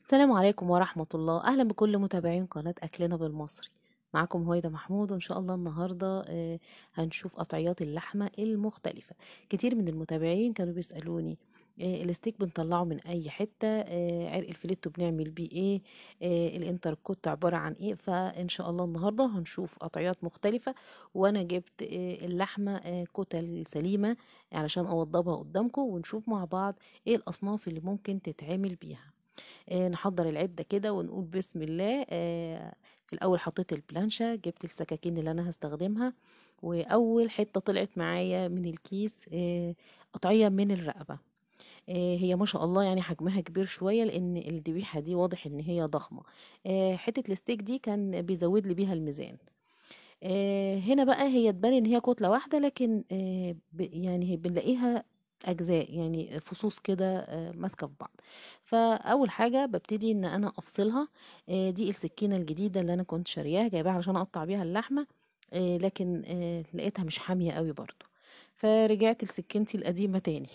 السلام عليكم ورحمة الله أهلا بكل متابعين قناة أكلنا بالمصري معاكم هويدا محمود وإن شاء الله النهاردة آه، هنشوف قطعيات اللحمة المختلفة كتير من المتابعين كانوا بيسألوني آه، الستيك بنطلعه من أي حتة آه، عرق الفليتو بنعمل بيه إيه آه، الانتركوت عبارة عن إيه فإن شاء الله النهاردة هنشوف قطعيات مختلفة وأنا جبت آه، اللحمة آه، كتل سليمة علشان أوضبها قدامكم ونشوف مع بعض إيه الأصناف اللي ممكن تتعمل بيها آه، نحضر العدة كده ونقول بسم الله آه، في الأول حطيت البلانشة جبت السكاكين اللي أنا هستخدمها وأول حتة طلعت معايا من الكيس آه، قطعية من الرقبة آه، هي ما شاء الله يعني حجمها كبير شوية لأن الذبيحة دي واضح إن هي ضخمة آه، حتة الستيك دي كان بيزود لي بيها الميزان آه، هنا بقى هي تبان ان هي كتلة واحدة لكن آه، ب- يعني بنلاقيها اجزاء يعني فصوص كده آه، ماسكة في بعض فاول حاجة ببتدي ان انا افصلها آه، دي السكينة الجديدة اللي انا كنت شارياها جايباها علشان اقطع بيها اللحمة آه، لكن آه، لقيتها مش حامية قوي برضو فرجعت لسكينتي القديمة تاني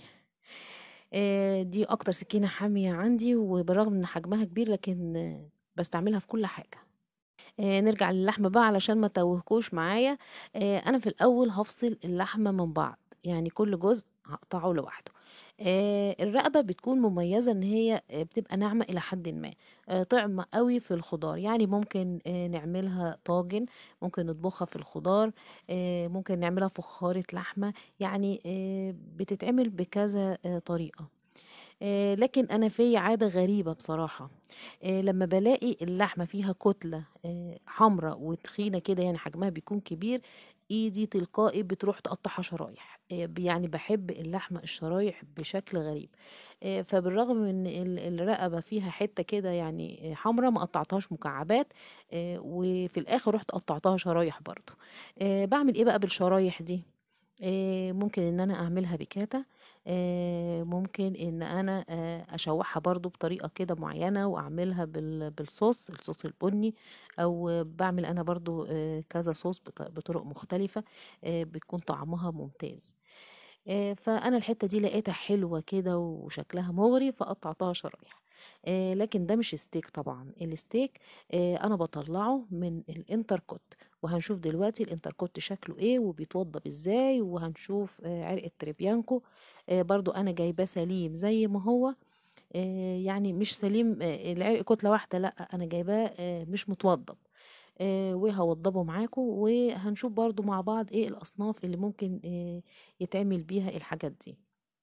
آه، دي اكتر سكينة حامية عندي وبالرغم ان حجمها كبير لكن آه، بستعملها في كل حاجة آه، نرجع للحمة بقى علشان ما توهكوش معايا آه، انا في الاول هفصل اللحمة من بعض يعني كل جزء هقطعه لوحده آه، الرقبة بتكون مميزة ان هي آه، بتبقى ناعمة الى حد ما آه، طعمة قوي في الخضار يعني ممكن آه، نعملها طاجن ممكن نطبخها في الخضار آه، ممكن نعملها فخارة لحمة يعني آه، بتتعمل بكذا آه، طريقة آه، لكن انا في عادة غريبة بصراحة آه، لما بلاقي اللحمة فيها كتلة آه، حمراء وتخينة كده يعني حجمها بيكون كبير ايدي تلقائي بتروح تقطعها شرايح آه، يعني بحب اللحمة الشرايح بشكل غريب آه، فبالرغم من ال- الرقبة فيها حتة كده يعني آه، حمراء ما قطعتهاش مكعبات آه، وفي الاخر رحت قطعتها شرايح برضو آه، بعمل ايه بقى بالشرايح دي آه، ممكن ان انا اعملها بكاتا آه، ممكن ان انا آه، اشوحها برضو بطريقة كده معينة واعملها بال- بالصوص الصوص البني او بعمل انا برضو آه، كذا صوص بط- بطرق مختلفة آه، بتكون طعمها ممتاز آه، فانا الحتة دي لقيتها حلوة كده وشكلها مغري فقطعتها شرايح آه، لكن ده مش ستيك طبعا الستيك آه، انا بطلعه من الانتركوت وهنشوف دلوقتي الانتركوت شكله ايه وبيتوضب ازاي وهنشوف آه، عرق التريبيانكو آه، برضو انا جايباه سليم زي ما هو آه، يعني مش سليم آه، العرق كتلة واحدة لا انا جايباه آه، مش متوضب آه، وهوضبه معاكم وهنشوف برضو مع بعض ايه الاصناف اللي ممكن آه، يتعمل بيها الحاجات دي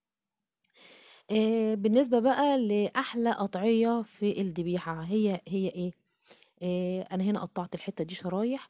آه، بالنسبة بقى لأحلى قطعية في الذبيحة هي هي ايه آه، انا هنا قطعت الحتة دي شرايح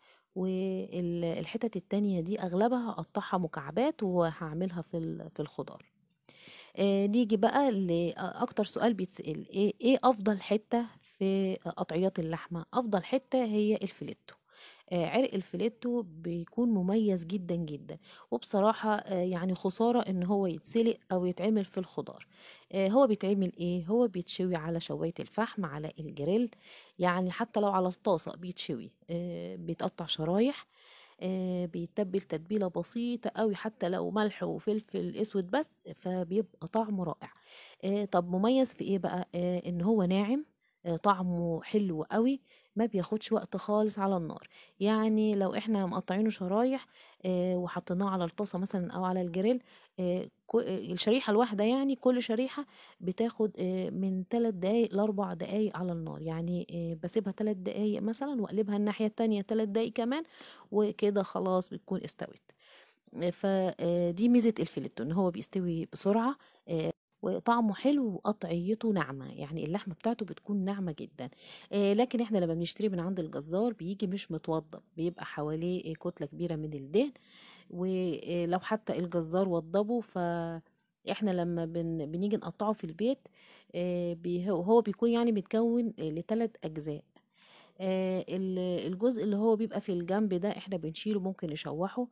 والحتت التانية دي اغلبها هقطعها مكعبات وهعملها في ال- في الخضار آه، نيجي بقى لأكتر سؤال بيتسأل ايه ايه افضل حتة في قطعيات اللحمة افضل حتة هي الفليتو آه، عرق الفليتو بيكون مميز جدا جدا وبصراحة آه، يعني خسارة ان هو يتسلق او يتعمل في الخضار آه، هو بيتعمل ايه هو بيتشوي على شواية الفحم على الجريل يعني حتى لو على الطاسة بيتشوي آه، بيتقطع شرايح آه، بيتبل تتبيلة بسيطة قوي حتى لو ملح وفلفل اسود بس فبيبقى طعمه رائع آه، طب مميز في ايه بقى آه، ان هو ناعم آه، طعمه حلو قوي ما بياخدش وقت خالص على النار يعني لو احنا مقطعينه شرايح آه، وحطيناه على الطاسة مثلا او على الجريل آه، كو- آه، الشريحة الواحدة يعني كل شريحة بتاخد آه، من 3 دقايق لأربع دقايق على النار يعني آه، بسيبها 3 دقايق مثلا واقلبها الناحية التانية 3 دقايق كمان وكده خلاص بتكون استوت فدي ميزة الفيليتو ان هو بيستوي بسرعة آه، وطعمه حلو وقطعيته ناعمة يعني اللحمة بتاعته بتكون ناعمة جدا آه، لكن احنا لما بنشتري من عند الجزار بيجي مش متوضب بيبقى حواليه كتلة كبيرة من الدهن ولو حتى الجزار وضبه ف احنا لما بن... بنيجي نقطعه في البيت آه، بي... هو بيكون يعني متكون لثلاث اجزاء آه، ال- الجزء اللي هو بيبقى في الجنب ده احنا بنشيله ممكن نشوحه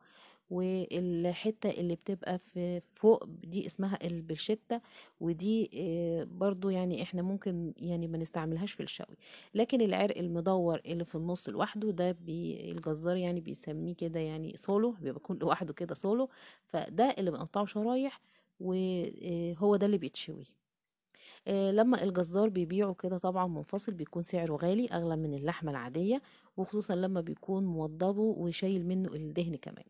والحتة اللي بتبقى في فوق دي اسمها البرشتة ودي آه، برضو يعني احنا ممكن يعني ما نستعملهاش في الشوي لكن العرق المدور اللي في النص لوحده ده بي الجزار يعني بيسميه كده يعني سولو بيكون لوحده كده سولو فده اللي بنقطعه شرايح وهو ده اللي بيتشوي آه، لما الجزار بيبيعه كده طبعا منفصل بيكون سعره غالي أغلى من اللحمة العادية وخصوصا لما بيكون موضبه وشايل منه الدهن كمان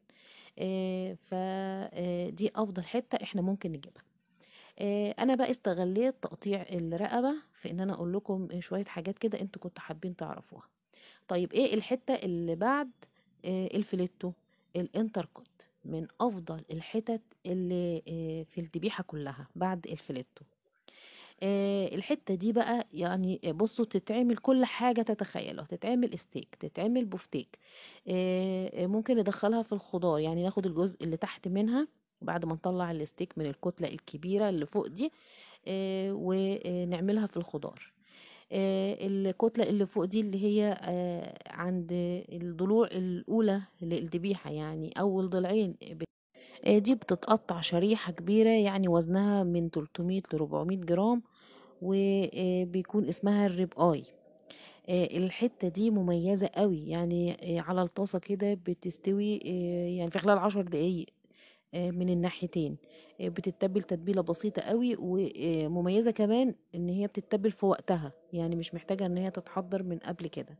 فدي أفضل حتة احنا ممكن نجيبها آه، انا بقى استغليت تقطيع الرقبة في ان انا اقول لكم شوية حاجات كده انتوا كنتوا حابين تعرفوها طيب ايه الحتة اللي بعد آه، الفليتو الانتركوت من افضل الحتت اللي آه، في الذبيحة كلها بعد الفليتو آه، الحتة دي بقى يعني بصوا تتعمل كل حاجة تتخيلوا تتعمل استيك تتعمل بفتيك آه، آه، ممكن ندخلها في الخضار يعني ناخد الجزء اللي تحت منها بعد ما نطلع الستيك من الكتلة الكبيرة اللي فوق دي آه، ونعملها في الخضار آه، الكتلة اللي فوق دي اللي هي آه، عند الضلوع الأولى للذبيحة يعني أول ضلعين آه، دي بتتقطع شريحة كبيرة يعني وزنها من 300 ل 400 جرام وبيكون اسمها الريب اي آه، الحتة دي مميزة قوي يعني آه، على الطاسة كده بتستوي آه، يعني في خلال عشر دقايق آه، من الناحيتين آه، بتتبل تتبيلة بسيطة قوي ومميزة كمان ان هي بتتبل في وقتها يعني مش محتاجة ان هي تتحضر من قبل كده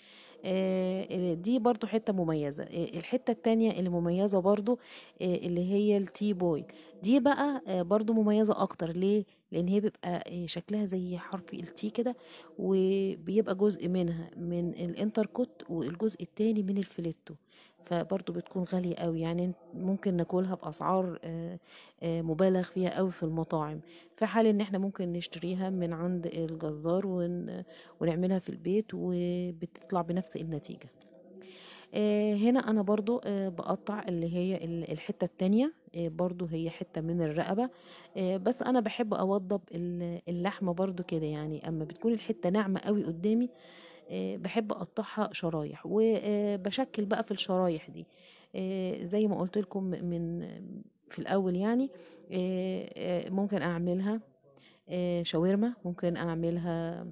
آه، دي برضو حتة مميزة آه، الحتة التانية اللي مميزة برضو آه، اللي هي التي بوي دي بقى آه، برضو مميزة اكتر ليه لان هي بيبقى آه، شكلها زي حرف التي كده وبيبقى جزء منها من الانتركوت والجزء التاني من الفليتو فبرضو بتكون غالية قوي يعني ممكن ناكلها بأسعار آه، آه، مبالغ فيها قوي في المطاعم في حال ان احنا ممكن نشتريها من عند الجزار ون ونعملها في البيت وبتطلع بنفس النتيجة آه، هنا انا برضو آه، بقطع اللي هي ال- الحتة التانية آه، برضو هي حتة من الرقبة آه، بس انا بحب اوضب ال- اللحمة برضو كده يعني اما بتكون الحتة ناعمة قوي قدامي آه، بحب اقطعها شرايح وبشكل بقى في الشرايح دي آه، زي ما قلت لكم من في الاول يعني آه، آه، ممكن اعملها آه، شاورما ممكن اعملها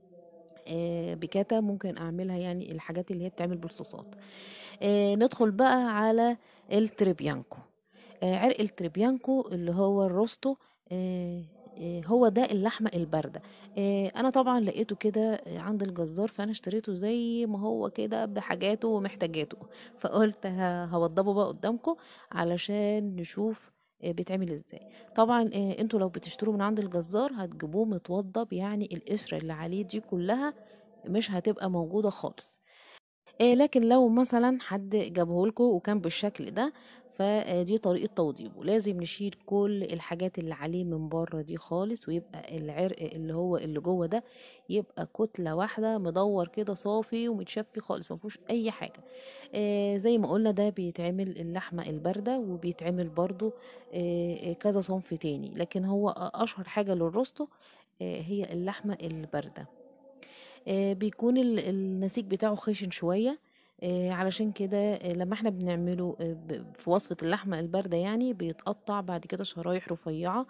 آه، بيكاتا ممكن اعملها يعني الحاجات اللي هي بتعمل بالصوصات آه، ندخل بقى على التريبيانكو آه، عرق التريبيانكو اللي هو الروستو آه، آه، هو ده اللحمة الباردة آه، انا طبعا لقيته كده عند الجزار فانا اشتريته زي ما هو كده بحاجاته ومحتاجاته فقلت ه- هوضبه بقى قدامكم علشان نشوف آه، بيتعمل ازاي طبعا آه، انتوا لو بتشتروا من عند الجزار هتجيبوه متوضب يعني القشرة اللي عليه دي كلها مش هتبقى موجودة خالص آه لكن لو مثلا حد جابه لكم وكان بالشكل ده فدي طريقة توضيبه لازم نشيل كل الحاجات اللي عليه من بره دي خالص ويبقى العرق اللي هو اللي جوه ده يبقى كتلة واحدة مدور كده صافي ومتشفي خالص ما فيهوش اي حاجة آه زي ما قلنا ده بيتعمل اللحمة الباردة وبيتعمل برضو آه آه، كذا صنف تاني لكن هو اشهر حاجة للروستو آه هي اللحمة الباردة آه، بيكون ال- النسيج بتاعه خشن شوية آه، علشان كده آه، لما احنا بنعمله آه، ب- في وصفة اللحمة الباردة يعني بيتقطع بعد كده شرايح رفيعة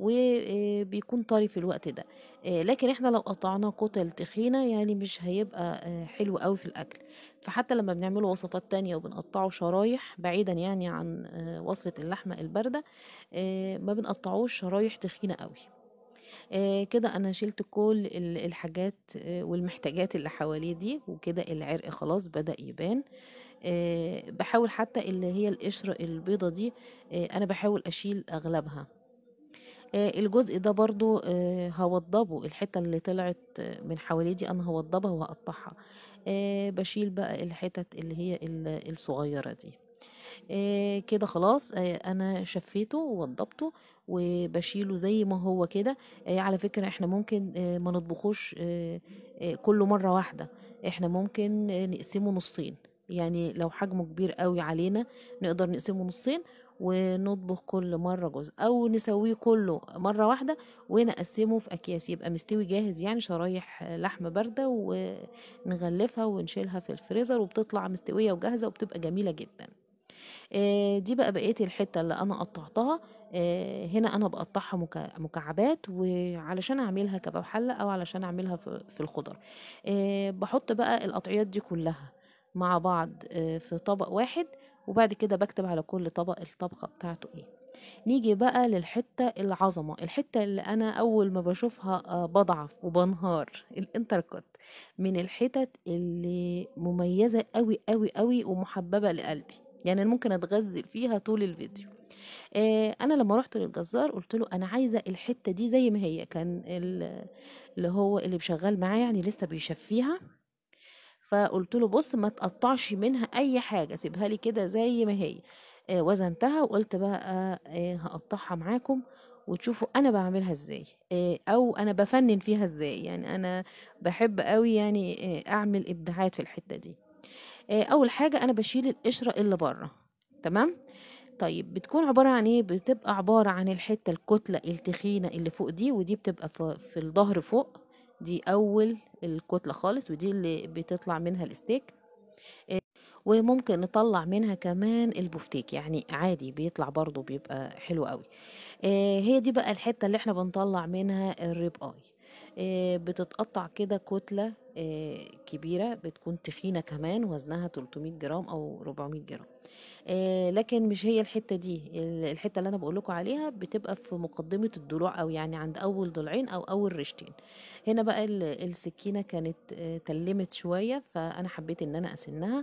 وبيكون طري في الوقت ده آه، لكن احنا لو قطعناه كتل تخينة يعني مش هيبقى آه، حلو قوي في الأكل فحتى لما بنعمله وصفات تانية وبنقطعه شرايح بعيدا يعني عن آه، وصفة اللحمة الباردة آه، ما بنقطعوش شرايح تخينة قوي آه كده انا شلت كل ال- الحاجات آه والمحتاجات اللي حواليه دي وكده العرق خلاص بدأ يبان آه بحاول حتى اللي هي القشرة البيضة دي آه انا بحاول اشيل اغلبها آه الجزء ده برضو آه هوضبه الحتة اللي طلعت آه، من حواليه دي انا هوضبها وهقطعها آه بشيل بقى الحتت اللي هي ال- الصغيرة دي آه كده خلاص آه انا شفيته ووضبته وبشيله زي ما هو كده آه على فكرة احنا ممكن آه ما نطبخوش آه آه كله مرة واحدة احنا ممكن آه نقسمه نصين يعني لو حجمه كبير قوي علينا نقدر نقسمه نصين ونطبخ كل مرة جزء او نسويه كله مرة واحدة ونقسمه في اكياس يبقى مستوي جاهز يعني شرايح آه، لحمة باردة ونغلفها ونشيلها في الفريزر وبتطلع مستوية وجاهزة وبتبقى جميلة جدا آه، دي بقى بقية الحتة اللي أنا قطعتها آه، هنا أنا بقطعها مكا- مكعبات وعلشان أعملها كباب حلة أو علشان أعملها في في الخضر آه، بحط بقى القطعيات دي كلها مع بعض آه، في طبق واحد وبعد كده بكتب على كل طبق الطبخة بتاعته ايه نيجي بقى للحتة العظمة الحتة اللي أنا أول ما بشوفها آه، بضعف وبنهار الانتركوت من الحتت اللي مميزة قوي قوي قوي ومحببة لقلبي يعني أنا ممكن أتغزل فيها طول الفيديو آه، أنا لما رحت للجزار قلت له أنا عايزة الحتة دي زي ما هي كان ال- اللي هو اللي بشغال معاه يعني لسه بيشفيها فقلت له بص ما تقطعش منها اي حاجه سيبها لي كده زي ما هي آه، وزنتها وقلت بقى آه، هقطعها معاكم وتشوفوا انا بعملها ازاي آه، او انا بفنن فيها ازاي يعني انا بحب قوي يعني آه، اعمل ابداعات في الحته دي آه، اول حاجه انا بشيل القشره اللي بره تمام طيب بتكون عبارة عن ايه بتبقى عبارة عن الحتة الكتلة التخينة اللي فوق دي ودي بتبقى في, في الظهر فوق دي اول الكتلة خالص ودي اللي بتطلع منها الستيك وممكن نطلع منها كمان البفتيك يعني عادي بيطلع برضو بيبقى حلو قوي آه هي دي بقى الحتة اللي احنا بنطلع منها الريب اي آه بتتقطع كده كتلة آه كبيرة بتكون تخينة كمان وزنها 300 جرام او 400 جرام آه لكن مش هي الحتة دي ال- الحتة اللي انا بقولكوا عليها بتبقى في مقدمة الضلوع او يعني عند اول ضلعين او اول رشتين هنا بقى ال- السكينة كانت آه تلمت شوية فانا حبيت ان انا اسنها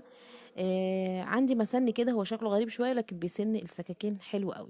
آه عندي مسن كده هو شكله غريب شويه لكن بيسن السكاكين حلو قوي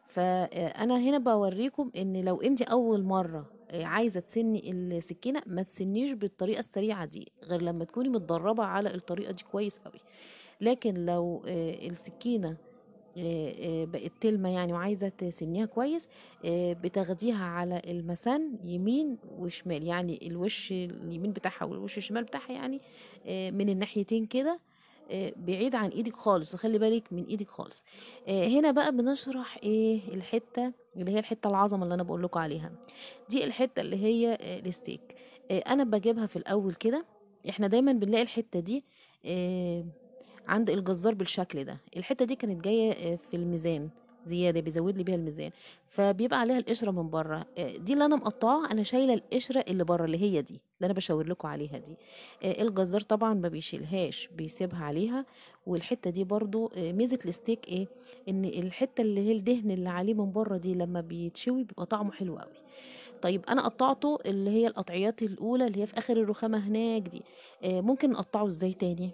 فانا هنا بوريكم ان لو انت اول مره آه، عايزه تسني السكينه ما تسنيش بالطريقه السريعه دي غير لما تكوني متدربه على الطريقه دي كويس قوي لكن لو آه، السكينه آه، آه، بقت تلمة يعني وعايزة تسنيها كويس آه، بتاخديها على المسن يمين وشمال يعني الوش اليمين بتاعها والوش الشمال بتاعها يعني آه، من الناحيتين كده آه، بعيد عن ايدك خالص وخلي بالك من ايدك خالص آه، هنا بقى بنشرح ايه الحتة اللي هي الحتة العظمة اللي انا بقول لكم عليها دي الحتة اللي هي آه، الستيك آه، انا بجيبها في الاول كده احنا دايما بنلاقي الحتة دي آه، عند الجزار بالشكل ده الحتة دي كانت جاية آه، في الميزان زيادة بيزود لي بيها الميزان فبيبقى عليها القشرة من بره آه، دي اللي انا مقطعاها انا شايلة القشرة اللي بره اللي هي دي اللي انا بشاور لكم عليها دي آه، الجزار طبعا ما بيشيلهاش بيسيبها عليها والحتة دي برضو آه، ميزة الستيك ايه ان الحتة اللي هي الدهن اللي عليه من بره دي لما بيتشوي بيبقى طعمه حلو قوي طيب انا قطعته اللي هي القطعيات الاولى اللي هي في اخر الرخامة هناك دي آه، ممكن نقطعه ازاي تاني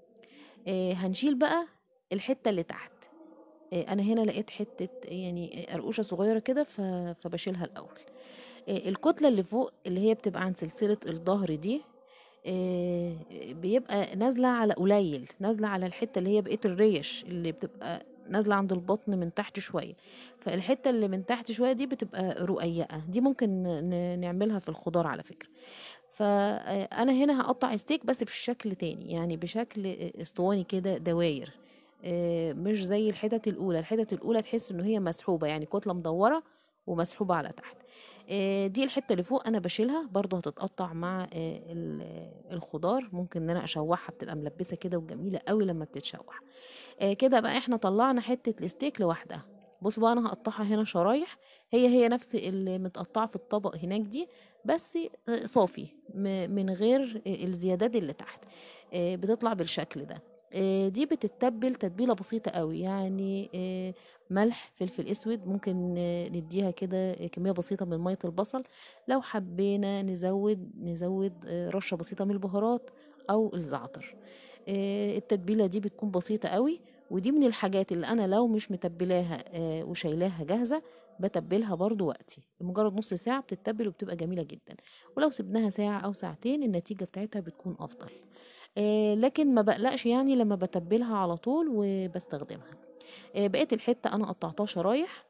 آه، هنشيل بقى الحتة اللي تحت آه، انا هنا لقيت حتة يعني آه، قرقوشة صغيرة كده ف- فبشيلها الاول آه، الكتلة اللي فوق اللي هي بتبقى عن سلسلة الظهر دي آه، بيبقى نازلة على قليل نازلة على الحتة اللي هي بقية الريش اللي بتبقى نازلة عند البطن من تحت شوية فالحتة اللي من تحت شوية دي بتبقى رقيقة دي ممكن ن- نعملها في الخضار على فكرة فأنا هنا هقطع ستيك بس بشكل تاني يعني بشكل اسطواني كده دواير آه، مش زي الحتت الأولى الحتت الأولى تحس إن هي مسحوبة يعني كتلة مدورة ومسحوبة على تحت آه، دي الحتة اللي فوق أنا بشيلها برضو هتتقطع مع آه، ال- الخضار ممكن إن أنا أشوحها بتبقى ملبسة كده وجميلة قوي لما بتتشوح آه، كده بقى احنا طلعنا حتة الستيك لوحدها بص بقى انا هقطعها هنا شرايح هي هي نفس اللي متقطعة في الطبق هناك دي بس آه، صافي م- من غير آه، الزيادات اللي تحت آه، بتطلع بالشكل ده آه، دي بتتبل تتبيلة بسيطة قوي يعني آه، ملح فلفل اسود ممكن آه، نديها كده كمية بسيطة من مية البصل لو حبينا نزود نزود آه، رشة بسيطة من البهارات او الزعتر آه، التتبيلة دي بتكون بسيطة قوي ودي من الحاجات اللي انا لو مش متبلاها آه، وشايلاها جاهزة بتبلها برضو وقتي مجرد نص ساعة بتتبل وبتبقى جميلة جدا ولو سبناها ساعة او ساعتين النتيجة بتاعتها بتكون افضل آه، لكن ما بقلقش يعني لما بتبلها على طول وبستخدمها آه، بقيت الحتة انا قطعتها شرايح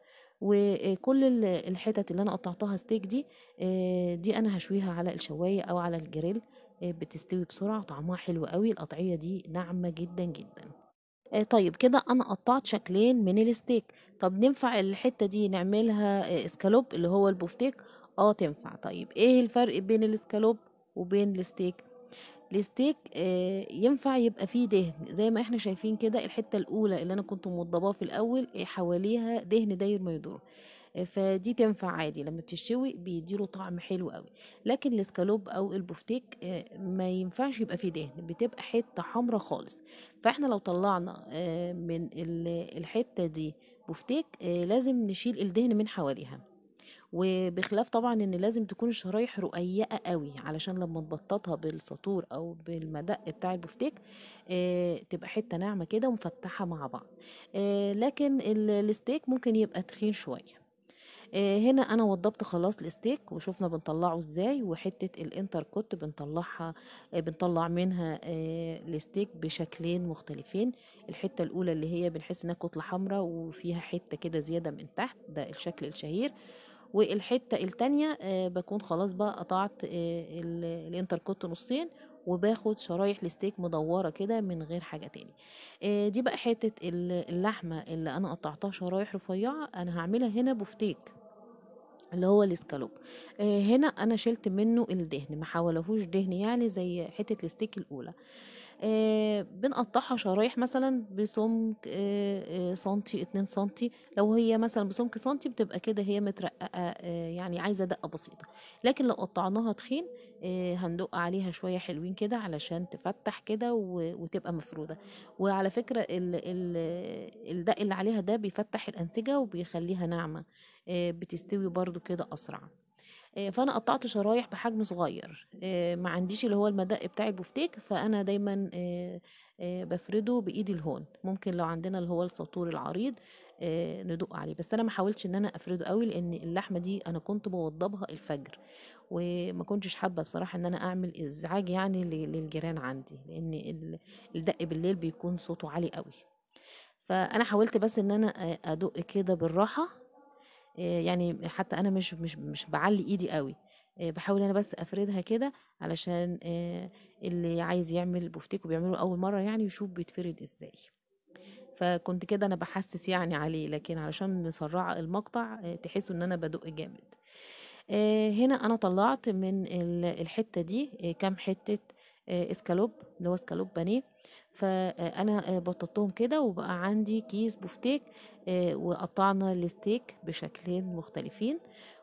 وكل ال- الحتت اللي انا قطعتها ستيك دي آه، دي انا هشويها على الشواية او على الجريل آه، بتستوي بسرعة طعمها حلو قوي القطعية دي ناعمة جدا جدا آه، طيب كده انا قطعت شكلين من الستيك طب ننفع الحتة دي نعملها آه، اسكالوب اللي هو البوفتيك اه تنفع طيب ايه الفرق بين الاسكالوب وبين الستيك الستيك آه، ينفع يبقى فيه دهن زي ما احنا شايفين كده الحتة الأولى اللي أنا كنت موضباه في الأول آه، حواليها دهن داير ما يدور آه، فدي تنفع عادي لما بتشوي بيديله طعم حلو قوي لكن الاسكالوب او البفتيك آه، ما ينفعش يبقى فيه دهن بتبقى حته حمرا خالص فاحنا لو طلعنا آه، من ال- الحته دي بفتيك آه، لازم نشيل الدهن من حواليها وبخلاف طبعا ان لازم تكون الشرايح رقيقه قوي علشان لما نبططها بالساطور او بالمدق بتاع البفتيك آه، تبقى حته ناعمه كده ومفتحه مع بعض آه، لكن ال- الستيك ممكن يبقى تخين شويه آه، هنا انا وضبت خلاص الستيك وشوفنا بنطلعه ازاي وحته الانتركوت بنطلعها آه، بنطلع منها آه، الستيك بشكلين مختلفين الحته الاولى اللي هي بنحس انها كتله حمراء وفيها حته كده زياده من تحت ده الشكل الشهير والحته التانية آه، بكون خلاص بقى قطعت آه، ال- الانتركوت نصين وباخد شرايح الستيك مدوره كده من غير حاجه تاني آه، دي بقى حته ال- اللحمه اللي انا قطعتها شرايح رفيعه انا هعملها هنا بفتيك اللي هو الاسكالوب آه، هنا انا شلت منه الدهن ما حولهوش دهن يعني زي حته الستيك الاولى آه، بنقطعها شرايح مثلا بسمك آه، آه، سنتي اتنين سنتي لو هي مثلا بسمك سنتي بتبقى كده هي مترققه آه، يعني عايزه دقه بسيطه لكن لو قطعناها تخين آه، هندق عليها شويه حلوين كده علشان تفتح كده و- وتبقى مفروده وعلى فكره ال ال الدق اللي عليها ده بيفتح الانسجه وبيخليها ناعمه آه، بتستوي برضو كده اسرع آه، فانا قطعت شرايح بحجم صغير آه، ما عنديش اللي هو المدق بتاع البفتيك فانا دايما آه، آه، بفرده بايدي الهون ممكن لو عندنا اللي هو الساطور العريض آه، ندق عليه بس انا ما حاولتش ان انا افرده قوي لان اللحمه دي انا كنت بوضبها الفجر وما كنتش حابه بصراحه ان انا اعمل ازعاج يعني ل- للجيران عندي لان ال- الدق بالليل بيكون صوته عالي قوي فانا حاولت بس ان انا آه، ادق كده بالراحه آه، يعني حتى انا مش مش مش بعلي ايدي قوي آه، بحاول انا بس افردها كده علشان آه، اللي عايز يعمل بفتيك وبيعمله اول مره يعني يشوف بيتفرد ازاي فكنت كده انا بحسس يعني عليه لكن علشان مسرعه المقطع آه، تحسوا ان انا بدق جامد آه، هنا انا طلعت من ال- الحته دي آه، كام حته آه، اسكالوب اللي هو اسكالوب بانيه فانا بططتهم كده وبقى عندي كيس بفتيك آه، وقطعنا الستيك بشكلين مختلفين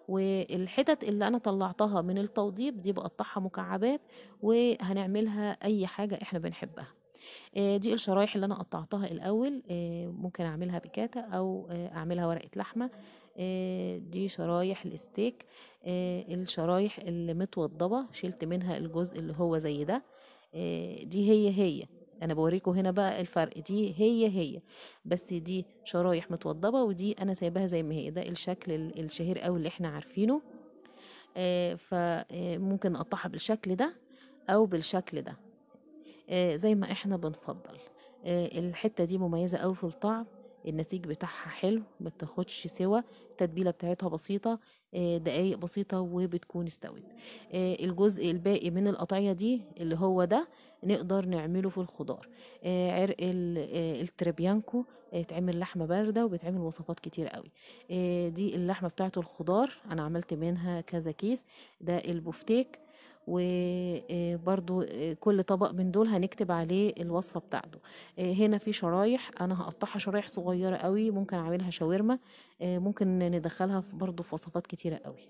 والحتت اللي انا طلعتها من التوضيب دي بقطعها مكعبات وهنعملها اي حاجه احنا بنحبها آه، دي الشرايح اللي انا قطعتها الاول آه، ممكن اعملها بكاتا او آه، اعملها ورقه لحمه آه، دي شرايح الستيك آه، الشرايح اللي متوضبه شلت منها الجزء اللي هو زي ده آه، دي هي هي انا بوريكم هنا بقى الفرق دي هي هي بس دي شرايح متوضبه ودي انا سايباها زي ما هي ده الشكل ال- الشهير قوي اللي احنا عارفينه آه، فممكن نقطعها بالشكل ده او بالشكل ده آه، زي ما احنا بنفضل آه، الحتة دي مميزة قوي في الطعم النسيج بتاعها حلو ما بتاخدش سوا التتبيلة بتاعتها بسيطة آه، دقايق بسيطة وبتكون استوت آه، الجزء الباقي من القطعية دي اللي هو ده نقدر نعمله في الخضار آه، عرق ال- آه، التريبيانكو آه، يتعمل لحمة باردة وبيتعمل وصفات كتير قوي آه، دي اللحمة بتاعت الخضار أنا عملت منها كذا كيس ده البفتيك وبرضو كل طبق من دول هنكتب عليه الوصفة بتاعته آه، هنا في شرايح انا هقطعها شرايح صغيرة قوي ممكن اعملها شاورما آه، ممكن ندخلها في برضو في وصفات كتيرة قوي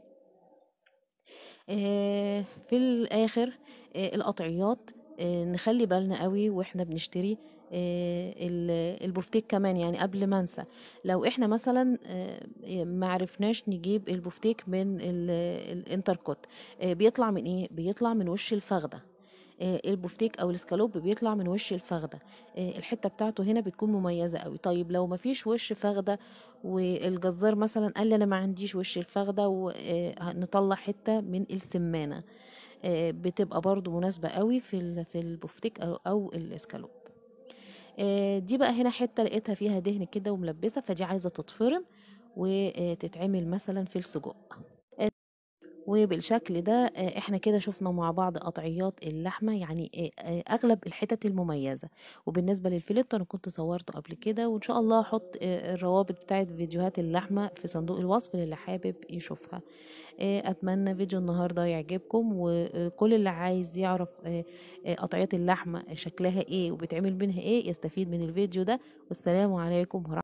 آه، في الاخر آه، القطعيات آه، نخلي بالنا قوي واحنا بنشتري آه، ال- البفتيك كمان يعني قبل ما انسى لو احنا مثلا آه، ما عرفناش نجيب البفتيك من ال- الانتركوت آه، بيطلع من ايه بيطلع من وش الفخده آه، البفتيك او الاسكالوب بيطلع من وش الفخده آه، الحته بتاعته هنا بتكون مميزه قوي طيب لو ما فيش وش فخده والجزار مثلا قال لي انا ما عنديش وش الفخده ونطلع حته من السمانه آه، بتبقى برضو مناسبه قوي في ال- في البفتيك او او الاسكالوب آه، دي بقى هنا حته لقيتها فيها دهن كده وملبسه فدي عايزه تتفرم وتتعمل مثلا في السجق وبالشكل ده آه، احنا كده شفنا مع بعض قطعيات اللحمة يعني آه، آه، اغلب الحتت المميزة وبالنسبة للفيليتو انا كنت صورته قبل كده وان شاء الله هحط آه، الروابط بتاعت فيديوهات اللحمة في صندوق الوصف للي حابب يشوفها آه، اتمنى فيديو النهاردة يعجبكم وكل اللي عايز يعرف آه، آه، قطعيات اللحمة شكلها ايه وبتعمل منها ايه يستفيد من الفيديو ده والسلام عليكم ورحمة